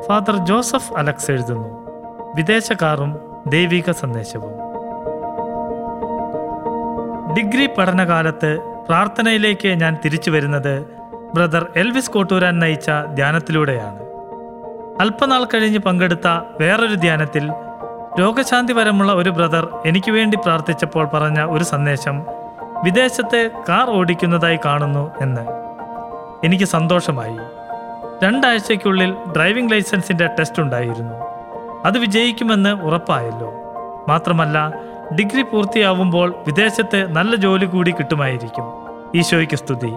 father Joseph Alex എഴുതുന്നു വിദേശക്കാരും ദൈവിക സന്ദേശവും ഡിഗ്രി പഠനകാലത്ത് പ്രാർത്ഥനയിലേക്ക് ഞാൻ തിരിച്ചു വരുന്നത് ബ്രദർ എൽവിസ് കോട്ടൂരാൻ നയിച്ച ധ്യാനത്തിലൂടെയാണ് അല്പനാൾ കഴിഞ്ഞ് പങ്കെടുത്ത വേറൊരു ധ്യാനത്തിൽ രോഗശാന്തി വരമുള്ള ഒരു ബ്രദർ എനിക്ക് വേണ്ടി പ്രാർത്ഥിച്ചപ്പോൾ പറഞ്ഞ ഒരു സന്ദേശം വിദേശത്തെ കാർ ഓടിക്കുന്നതായി കാണുന്നു എന്ന് എനിക്ക് സന്തോഷമായി രണ്ടാഴ്ചയ്ക്കുള്ളിൽ ഡ്രൈവിംഗ് ലൈസൻസിന്റെ ടെസ്റ്റ് ഉണ്ടായിരുന്നു അത് വിജയിക്കുമെന്ന് ഉറപ്പായല്ലോ മാത്രമല്ല ഡിഗ്രി പൂർത്തിയാവുമ്പോൾ വിദേശത്ത് നല്ല ജോലി കൂടി കിട്ടുമായിരിക്കും ഈശോയ്ക്ക് സ്തുതി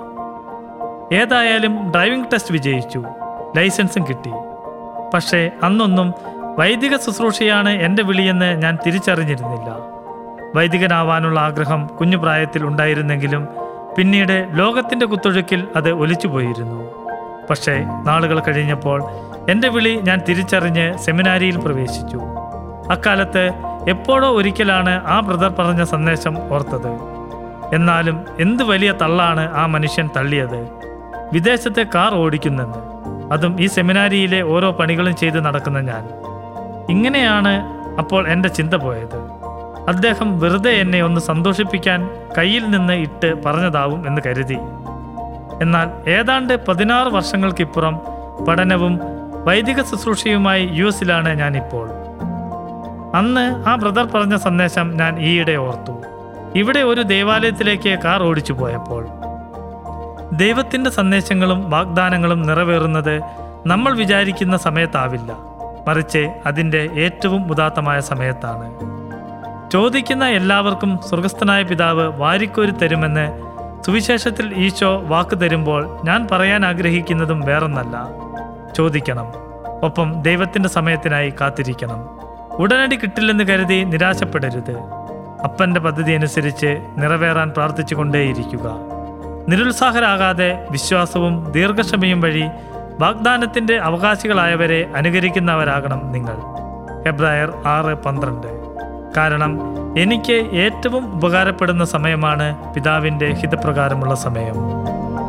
ഏതായാലും ഡ്രൈവിംഗ് ടെസ്റ്റ് വിജയിച്ചു ലൈസൻസും കിട്ടി പക്ഷേ അന്നൊന്നും വൈദിക ശുശ്രൂഷയാണ് എൻ്റെ വിളിയെന്ന് ഞാൻ തിരിച്ചറിഞ്ഞിരുന്നില്ല വൈദികനാവാനുള്ള ആഗ്രഹം കുഞ്ഞു പ്രായത്തിൽ ഉണ്ടായിരുന്നെങ്കിലും പിന്നീട് ലോകത്തിൻ്റെ കുത്തൊഴുക്കിൽ അത് ഒലിച്ചുപോയിരുന്നു പക്ഷേ നാളുകൾ കഴിഞ്ഞപ്പോൾ എൻ്റെ വിളി ഞാൻ തിരിച്ചറിഞ്ഞ് സെമിനാരിയിൽ പ്രവേശിച്ചു അക്കാലത്ത് എപ്പോഴോ ഒരിക്കലാണ് ആ ബ്രദർ പറഞ്ഞ സന്ദേശം ഓർത്തത് എന്നാലും എന്ത് വലിയ തള്ളാണ് ആ മനുഷ്യൻ തള്ളിയത് വിദേശത്തെ കാർ ഓടിക്കുന്നെന്ന് അതും ഈ സെമിനാരിയിലെ ഓരോ പണികളും ചെയ്ത് നടക്കുന്ന ഞാൻ ഇങ്ങനെയാണ് അപ്പോൾ എൻ്റെ ചിന്ത പോയത് അദ്ദേഹം വെറുതെ എന്നെ ഒന്ന് സന്തോഷിപ്പിക്കാൻ കയ്യിൽ നിന്ന് ഇട്ട് പറഞ്ഞതാവും എന്ന് കരുതി എന്നാൽ ഏതാണ്ട് പതിനാറ് വർഷങ്ങൾക്കിപ്പുറം പഠനവും വൈദിക ശുശ്രൂഷയുമായി യു എസിലാണ് ഞാനിപ്പോൾ അന്ന് ആ ബ്രദർ പറഞ്ഞ സന്ദേശം ഞാൻ ഈയിടെ ഓർത്തു ഇവിടെ ഒരു ദേവാലയത്തിലേക്ക് കാർ ഓടിച്ചു പോയപ്പോൾ ദൈവത്തിൻ്റെ സന്ദേശങ്ങളും വാഗ്ദാനങ്ങളും നിറവേറുന്നത് നമ്മൾ വിചാരിക്കുന്ന സമയത്താവില്ല മറിച്ച് അതിൻ്റെ ഏറ്റവും ഉദാത്തമായ സമയത്താണ് ചോദിക്കുന്ന എല്ലാവർക്കും സ്വർഗസ്ഥനായ പിതാവ് വാരിക്കോരി തരുമെന്ന് സുവിശേഷത്തിൽ ഈശോ വാക്ക് തരുമ്പോൾ ഞാൻ പറയാൻ ആഗ്രഹിക്കുന്നതും വേറൊന്നല്ല ചോദിക്കണം ഒപ്പം ദൈവത്തിൻ്റെ സമയത്തിനായി കാത്തിരിക്കണം ഉടനടി കിട്ടില്ലെന്ന് കരുതി നിരാശപ്പെടരുത് അപ്പൻ്റെ പദ്ധതി അനുസരിച്ച് നിറവേറാൻ പ്രാർത്ഥിച്ചുകൊണ്ടേയിരിക്കുക നിരുത്സാഹരാകാതെ വിശ്വാസവും ദീർഘക്ഷമയും വഴി വാഗ്ദാനത്തിൻ്റെ അവകാശികളായവരെ അനുകരിക്കുന്നവരാകണം നിങ്ങൾ ഹെബ്രായർ ആറ് പന്ത്രണ്ട് കാരണം എനിക്ക് ഏറ്റവും ഉപകാരപ്പെടുന്ന സമയമാണ് പിതാവിൻ്റെ ഹിതപ്രകാരമുള്ള സമയം